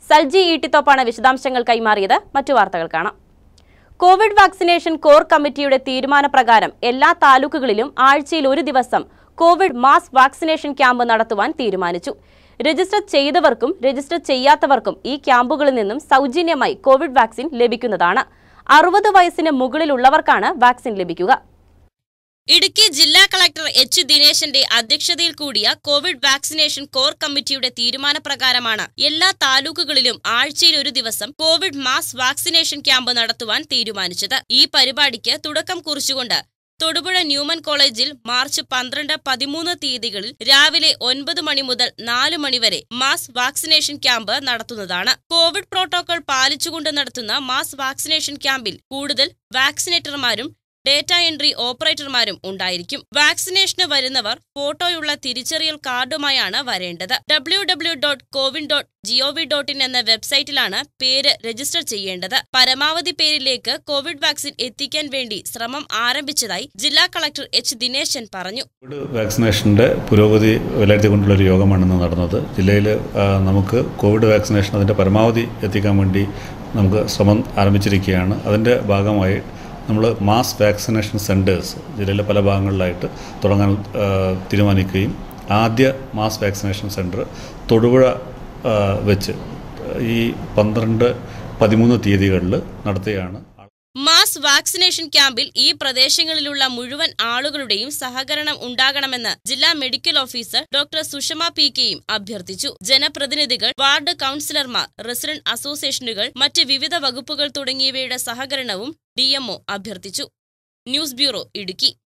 സൽജി ഈട്ടിത്തോപ്പാണ് വിശദാംശങ്ങൾ കൈമാറിയത് മറ്റു വാർത്തകൾ കാണാം കോവിഡ് വാക്സിനേഷൻ കോർ കമ്മിറ്റിയുടെ തീരുമാനപ്രകാരം എല്ലാ താലൂക്കുകളിലും ആഴ്ചയിൽ ഒരു ദിവസം കോവിഡ് മാസ് വാക്സിനേഷൻ ക്യാമ്പ് നടത്തുവാൻ തീരുമാനിച്ചു രജിസ്റ്റർ ചെയ്തവർക്കും രജിസ്റ്റർ ചെയ്യാത്തവർക്കും ഈ ക്യാമ്പുകളിൽ നിന്നും സൗജന്യമായി കോവിഡ് വാക്സിൻ ലഭിക്കുന്നതാണ് അറുപത് വയസ്സിന് മുകളിലുള്ളവർക്കാണ് വാക്സിൻ ലഭിക്കുക ഇടുക്കി ജില്ലാ കളക്ടർ എച്ച് ദിനേശന്റെ അധ്യക്ഷതയിൽ കൂടിയ കോവിഡ് വാക്സിനേഷൻ കോർ കമ്മിറ്റിയുടെ തീരുമാനപ്രകാരമാണ് എല്ലാ താലൂക്കുകളിലും ആഴ്ചയിൽ ഒരു ദിവസം കോവിഡ് മാസ് വാക്സിനേഷൻ ക്യാമ്പ് നടത്തുവാൻ തീരുമാനിച്ചത് ഈ പരിപാടിക്ക് തുടക്കം കുറിച്ചുകൊണ്ട് തൊടുപുഴ ന്യൂമൻ കോളേജിൽ മാർച്ച് പന്ത്രണ്ട് പതിമൂന്ന് തീയതികളിൽ രാവിലെ ഒൻപത് മണി മുതൽ നാല് മണിവരെ മാസ് വാക്സിനേഷൻ ക്യാമ്പ് നടത്തുന്നതാണ് കോവിഡ് പ്രോട്ടോകോൾ പാലിച്ചുകൊണ്ട് നടത്തുന്ന മാസ് വാക്സിനേഷൻ ക്യാമ്പിൽ കൂടുതൽ വാക്സിനേറ്റർമാരും ഡേറ്റ എൻട്രി ഓപ്പറേറ്റർമാരും ഉണ്ടായിരിക്കും വാക്സിനേഷന് വരുന്നവർ ഫോട്ടോയുള്ള തിരിച്ചറിയൽ കാർഡുമായാണ് വരേണ്ടത് W W dot CoWIN dot G O V dot വെബ്സൈറ്റിലാണ് പേര് രജിസ്റ്റർ ചെയ്യേണ്ടത് പരമാവധി പേരിലേക്ക് കോവിഡ് വാക്സിൻ എത്തിക്കാൻ വേണ്ടി ശ്രമം ആരംഭിച്ചതായി ജില്ലാ കളക്ടർ എച്ച് ദിനേശൻ പറഞ്ഞു കോവിഡ് വാക്സിനേഷൻ്റെ പുരോഗതി വിലയിരുത്തിക്കൊണ്ടുള്ള ഒരു യോഗമാണ് ഇന്ന് നടന്നത് ജില്ലയിൽ ആ, നമുക്ക് കോവിഡ് വാക്സിനേഷൻ അതിൻ്റെ പരമാവധി എത്തിക്കാൻ വേണ്ടി നമുക്ക് ശ്രമം ആരംഭിച്ചിരിക്കുകയാണ് അതിൻ്റെ ഭാഗമായി നമ്മൾ മാസ് വാക്സിനേഷൻ സെൻറ്റേഴ്സ് ജില്ലയിലെ പല ഭാഗങ്ങളിലായിട്ട് തുടങ്ങാൻ ആ, തീരുമാനിക്കുകയും ആദ്യ മാസ് വാക്സിനേഷൻ സെൻറ്റർ തൊടുപുഴ ആ, വെച്ച് ഈ പന്ത്രണ്ട് പതിമൂന്ന് തീയതികളിൽ നടത്തുകയാണ് മാസ് വാക്സിനേഷൻ ക്യാമ്പിൽ ഈ പ്രദേശങ്ങളിലുള്ള മുഴുവൻ ആളുകളുടെയും സഹകരണം ഉണ്ടാകണമെന്ന് ജില്ലാ medical officer doctor Sushama P കെയും അഭ്യർത്ഥിച്ചു ജനപ്രതിനിധികൾ വാർഡ് കൌൺസിലർമാർ റെസിഡന്റ് അസോസിയേഷനുകൾ മറ്റ് വിവിധ വകുപ്പുകൾ തുടങ്ങിയവയുടെ സഹകരണവും ഡിഎംഒ അഭ്യർത്ഥിച്ചു ന്യൂസ് ബ്യൂറോ ഇടുക്കി